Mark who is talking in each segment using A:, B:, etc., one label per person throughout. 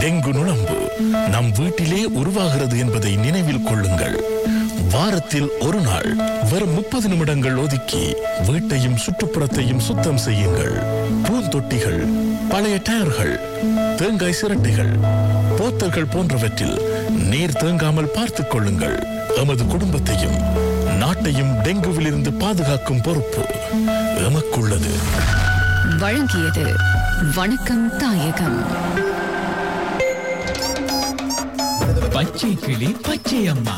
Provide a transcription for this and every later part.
A: dengue நுளம்பு நம் வீட்டிலே உருவாகிறது என்பதை நினைவில் கொள்ளுங்கள் வாரத்தில் ஒரு நாள் வெறும் முப்பது நிமிடங்கள் ஒதுக்கி வீட்டையும் சுற்றுப்புறத்தையும் சுத்தம் செய்யுங்கள் பூந்தொட்டிகள் பழைய டயர்கள் தேங்காய் சிரட்டைகள் போத்தல்கள் போன்றவற்றில் நீர் தேங்காமல் பார்த்துக் கொள்ளுங்கள் எமது குடும்பத்தையும் நாட்டையும் டெங்குவிலிருந்து பாதுகாக்கும் பொறுப்பு எமக்குள்ளது
B: வழங்கியது வணக்கம் தாயகம்
C: பச்சை கிளி பச்சை அம்மா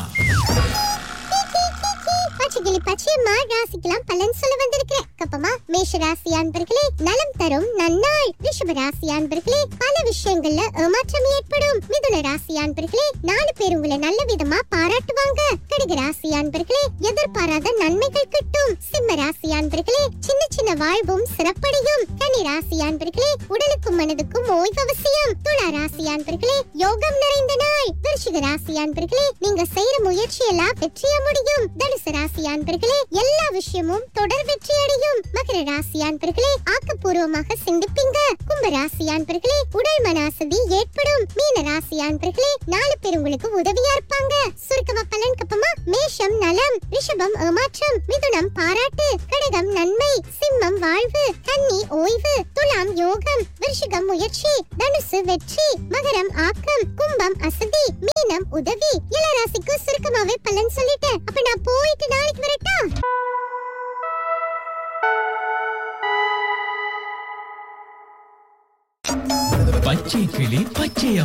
D: பச்சைக்கிளி பச்சையம்மா ராசிக்கெல்லாம் பலன் சொல்ல வந்திருக்கிறேன் கப்பமா மேஷ ராசி அன்பர்களே நலம் தரும் நன்னாள் ரிஷப ராசி அன்பர்களே பல விஷயங்கள்ல ஏமாற்றம் ஏற்படும் மிதுன ராசி அன்பர்களே நாலு பேர் உங்களை நல்ல விதமா பாராட்டுவாங்க கடக ராசி அன்பர்களே எதிர்பாராத நன்மைகள் கிட்டும் சிம்ம ராசி அன்பர்களே சின்ன சின்ன வாழ்வும் சிறப்படையும் கன்னி ராசி அன்பர்களே உடலுக்கும் மனதுக்கும் ஓய்வு அவசியம் துலா ராசி அன்பர்களே யோகம் நிறைந்த நாள் விருச்சிக ராசி அன்பர்களே நீங்க செய்யற முயற்சி எல்லாம் வெற்றிய முடியும் தனுசு ராசி அன்பர்களே எல்லா விஷயமும் தொடர் வெற்றி அடையும் மகர ராசி அன்பர்களே ஆக்கப்பூர்வமாக சிந்திப்பீங்க கும்ப ராசி அன்பர்களே உடல் மன அசதி ஏற்படும் மீன ராசி அன்பர்களே நாலு பேர் உங்களுக்கு உதவியா இருப்பாங்க சுருக்கமா பலன் கப்பமா மேஷம் நலம் ரிஷபம் ஏமாற்றம் மிதுனம் பாராட்டு கடகம் நன்மை சிம்மம் வாழ்வு கன்னி ஓய்வு துலாம் யோகம் விருஷிகம் முயற்சி தனுசு வெற்றி மகரம் ஆக்கம் கும்பம் அசதி மீனம் உதவி இளராசிக்கு சுருக்கமாவே பலன் சொல்லிட்டேன் அப்ப நான் போயிட்டு நாளைக்கு வரட்டா
C: பச்சை கிளி பச்சை